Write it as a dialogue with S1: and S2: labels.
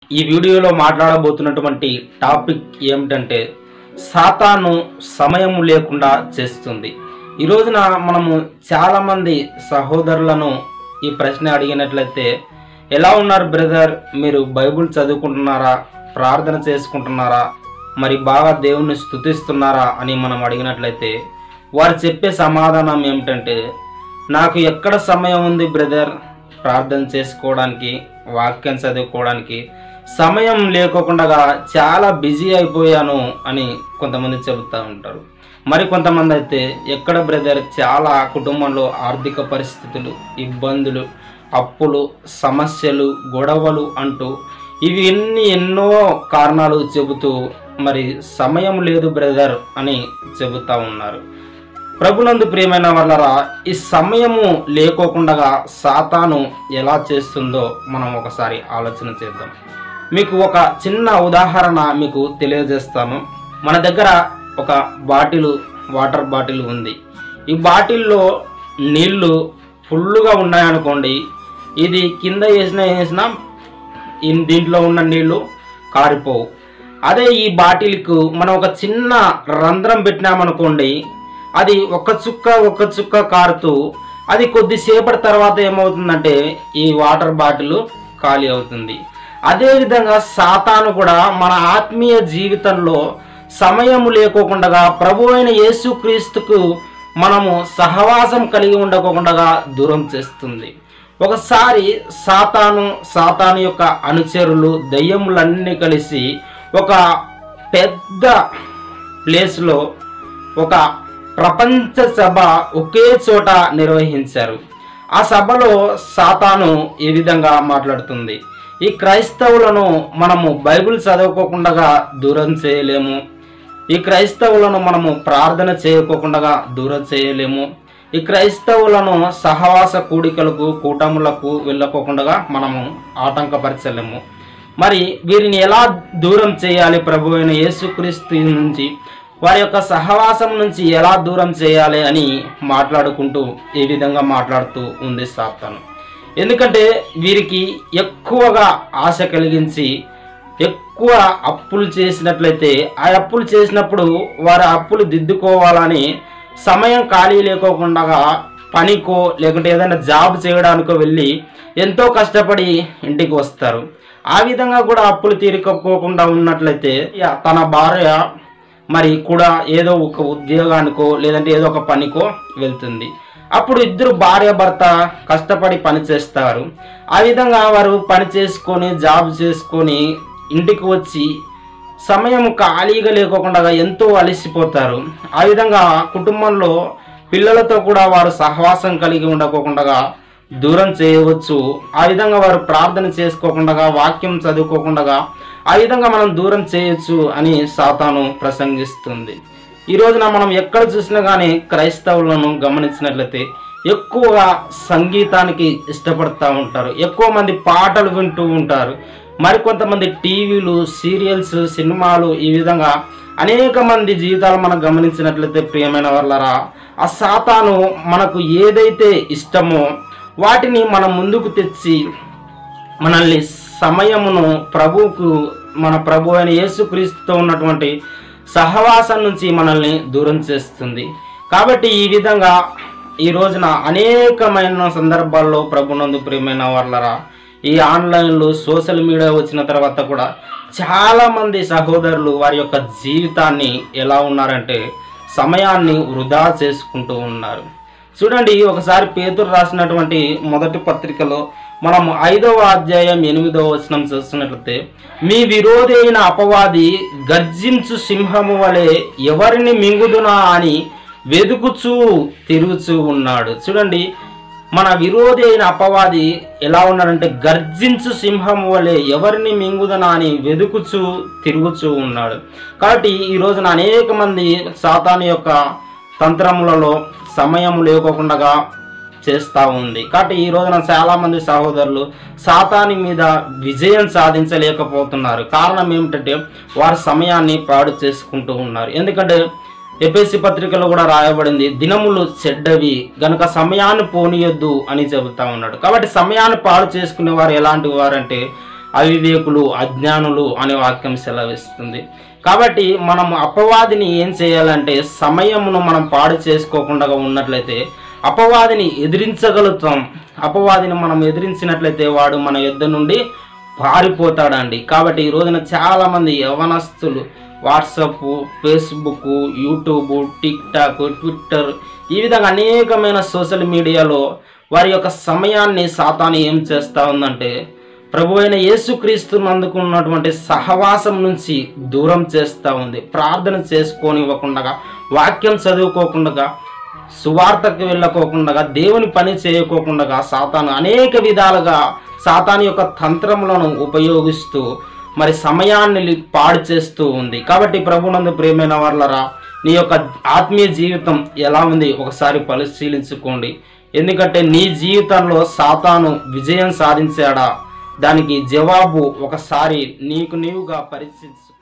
S1: ఈ వీడియోలో మాట్లాడబోతున్నటువంటి టాపిక్ ఏమిటంటే సాతాను సమయం లేకుండా చేస్తుంది ఈ రోజున మనము చాలామంది సహోదరులను ఈ ప్రశ్న అడిగినట్లయితే ఎలా ఉన్నారు బ్రదర్ మీరు బైబుల్ చదువుకుంటున్నారా ప్రార్థన చేసుకుంటున్నారా మరి బాగా దేవుణ్ణి స్తుతిస్తున్నారా అని మనం అడిగినట్లయితే వారు చెప్పే సమాధానం ఏమిటంటే నాకు ఎక్కడ సమయం ఉంది బ్రదర్ ప్రార్థన చేసుకోవడానికి వాక్యం చదువుకోవడానికి సమయం లేకోకుండా చాలా బిజీ అయిపోయాను అని కొంతమంది చెబుతూ ఉంటారు మరి కొంతమంది అయితే ఎక్కడ బ్రదర్ చాలా కుటుంబంలో ఆర్థిక పరిస్థితులు ఇబ్బందులు అప్పులు సమస్యలు గొడవలు అంటూ ఇవి ఎన్ని ఎన్నో కారణాలు చెబుతూ మరి సమయం లేదు బ్రదర్ అని చెబుతా ఉన్నారు ప్రభునందు ప్రియమైన వాళ్ళరా ఈ సమయము లేకోకుండా సాతాను ఎలా చేస్తుందో మనం ఒకసారి ఆలోచన చేద్దాం మీకు ఒక చిన్న ఉదాహరణ మీకు తెలియజేస్తాను మన దగ్గర ఒక బాటిల్ వాటర్ బాటిల్ ఉంది ఈ బాటిల్లో నీళ్లు ఫుల్గా ఉన్నాయనుకోండి ఇది కింద వేసిన వేసిన ఈ దీంట్లో ఉన్న నీళ్లు కారిపోవు అదే ఈ బాటిల్కు మనం ఒక చిన్న రంధ్రం పెట్టినామనుకోండి అది ఒక చుక్క ఒక చుక్క కారుతూ అది కొద్దిసేపటి తర్వాత ఏమవుతుందంటే ఈ వాటర్ బాటిల్ ఖాళీ అవుతుంది అదేవిధంగా సాతాను కూడా మన ఆత్మీయ జీవితంలో సమయం లేకోకుండా ప్రభు అయిన యేసుక్రీస్తుకు మనము సహవాసం కలిగి ఉండకోకుండా దూరం చేస్తుంది ఒకసారి సాతాను సాతాను యొక్క అనుచరులు దయ్యములన్నీ కలిసి ఒక పెద్ద ప్లేస్లో ఒక ప్రపంచ సభ ఒకే చోట నిర్వహించారు ఆ సభలో సాతాను ఈ విధంగా మాట్లాడుతుంది ఈ క్రైస్తవులను మనము బైబిల్ చదువుకోకుండా దూరం చేయలేము ఈ క్రైస్తవులను మనము ప్రార్థన చేయకోకుండా దూరం చేయలేము ఈ క్రైస్తవులను సహవాస కూడికలకు కూటములకు వెళ్ళకోకుండా మనము ఆటంకపరచలేము మరి వీరిని ఎలా దూరం చేయాలి ప్రభు అయిన యేసుక్రీస్తు నుంచి వారి యొక్క సహవాసం నుంచి ఎలా దూరం చేయాలి అని మాట్లాడుకుంటూ ఈ విధంగా మాట్లాడుతూ ఉంది సాతాను ఎందుకంటే వీరికి ఎక్కువగా ఆశ కలిగించి ఎక్కువ అప్పులు చేసినట్లయితే ఆ అప్పులు చేసినప్పుడు వారి అప్పులు దిద్దుకోవాలని సమయం ఖాళీ లేకోకుండా పనికో లేకుంటే ఏదైనా జాబ్ చేయడానికో వెళ్ళి ఎంతో కష్టపడి ఇంటికి వస్తారు ఆ విధంగా కూడా అప్పులు తీరుకోకుండా ఉన్నట్లయితే ఇక తన భార్య మరి కూడా ఏదో ఒక ఉద్యోగానికో లేదంటే ఏదో ఒక పనికో వెళ్తుంది అప్పుడు ఇద్దరు భార్య భర్త కష్టపడి పని చేస్తారు ఆ విధంగా వారు పని చేసుకొని జాబ్ చేసుకొని ఇంటికి వచ్చి సమయం ఖాళీగా లేకోకుండా ఎంతో అలసిపోతారు ఆ విధంగా కుటుంబంలో పిల్లలతో కూడా వారు సహవాసం కలిగి ఉండకోకుండా దూరం చేయవచ్చు ఆ విధంగా వారు ప్రార్థన చేసుకోకుండా వాక్యం చదువుకోకుండా ఆ విధంగా మనం దూరం చేయొచ్చు అని సాతాను ప్రసంగిస్తుంది ఈ రోజున మనం ఎక్కడ చూసినా కానీ క్రైస్తవులను గమనించినట్లయితే ఎక్కువగా సంగీతానికి ఇష్టపడుతూ ఉంటారు ఎక్కువ మంది పాటలు వింటూ ఉంటారు మరికొంతమంది టీవీలు సీరియల్స్ సినిమాలు ఈ విధంగా అనేక మంది జీవితాలు మనం గమనించినట్లయితే ప్రియమైన వాళ్ళరా ఆ సాతాను మనకు ఏదైతే ఇష్టమో వాటిని మనం ముందుకు తెచ్చి మనల్ని సమయమును ప్రభువుకు మన ప్రభు అయిన యేసుక్రీస్తుతో ఉన్నటువంటి సహవాసం నుంచి మనల్ని దూరం చేస్తుంది కాబట్టి ఈ విధంగా ఈ రోజున అనేకమైన సందర్భాల్లో ప్రభునందు ప్రియమైన వాళ్ళరా ఈ ఆన్లైన్లో సోషల్ మీడియా వచ్చిన తర్వాత కూడా చాలామంది సహోదరులు వారి యొక్క జీవితాన్ని ఎలా ఉన్నారంటే సమయాన్ని వృధా చేసుకుంటూ ఉన్నారు చూడండి ఒకసారి పేతురు రాసినటువంటి మొదటి పత్రికలో మనం ఐదవ అధ్యాయం ఎనిమిదవ వచనం చూస్తున్నట్లయితే మీ విరోధి అయిన అపవాది గర్జించు సింహము వలె ఎవరిని మింగుదునా అని వెదుకుచూ తిరుగుచూ ఉన్నాడు చూడండి మన విరోధి అయిన అపవాది ఎలా ఉన్నాడంటే గర్జించు సింహం వలె ఎవరిని మింగుదనా అని వెదుకుచూ తిరుగుచూ ఉన్నాడు కాబట్టి ఈ రోజున అనేక మంది సాతాను యొక్క తంత్రములలో సమయం లేకోకుండా చేస్తూ ఉంది కాబట్టి ఈ రోజున చాలా మంది సహోదరులు సాతాని మీద విజయం సాధించలేకపోతున్నారు కారణం ఏమిటంటే వారి సమయాన్ని పాడు చేసుకుంటూ ఉన్నారు ఎందుకంటే ఎపిఎస్సి పత్రికలో కూడా రాయబడింది దినములు చెడ్డవి గనుక సమయాన్ని పోనీయొద్దు అని చెబుతా ఉన్నాడు కాబట్టి సమయాన్ని పాడు చేసుకునే వారు ఎలాంటి వారంటే అవివేకులు అజ్ఞానులు అనే వాక్యం సెలవిస్తుంది కాబట్టి మనం అపవాదిని ఏం చేయాలంటే సమయమును మనం పాడు చేసుకోకుండా ఉన్నట్లయితే అపవాదిని ఎదిరించగలుగుతాం అపవాదిని మనం ఎదిరించినట్లయితే వాడు మన యుద్ధ నుండి పారిపోతాడండి కాబట్టి ఈ రోజున చాలామంది యవనస్తులు WhatsApp Facebook YouTube TikTok Twitter ఈ విధంగా అనేకమైన సోషల్ మీడియాలో వారి యొక్క సమయాన్ని సాతాను ఏం చేస్తూ ఉందంటే ప్రభు అయిన యేసుక్రీస్తు అందుకున్నటువంటి సహవాసం నుంచి దూరం చేస్తూ ఉంది ప్రార్థన చేసుకోనివ్వకుండా వాక్యం చదువుకోకుండా సువార్తకు వెళ్ళకోకుండా దేవుని పని చేయకోకుండా సాతాను అనేక విధాలుగా సాతాను యొక్క తంత్రములను ఉపయోగిస్తూ మరి సమయాన్ని పాడు చేస్తూ ఉంది కాబట్టి ప్రభునందు ప్రేమైన వాళ్ళరా నీ యొక్క ఆత్మీయ జీవితం ఎలా ఉంది ఒకసారి పరిశీలించుకోండి ఎందుకంటే నీ జీవితంలో సాతాను విజయం సాధించాడా దానికి జవాబు ఒకసారి నీకు నీవుగా పరిశీలించు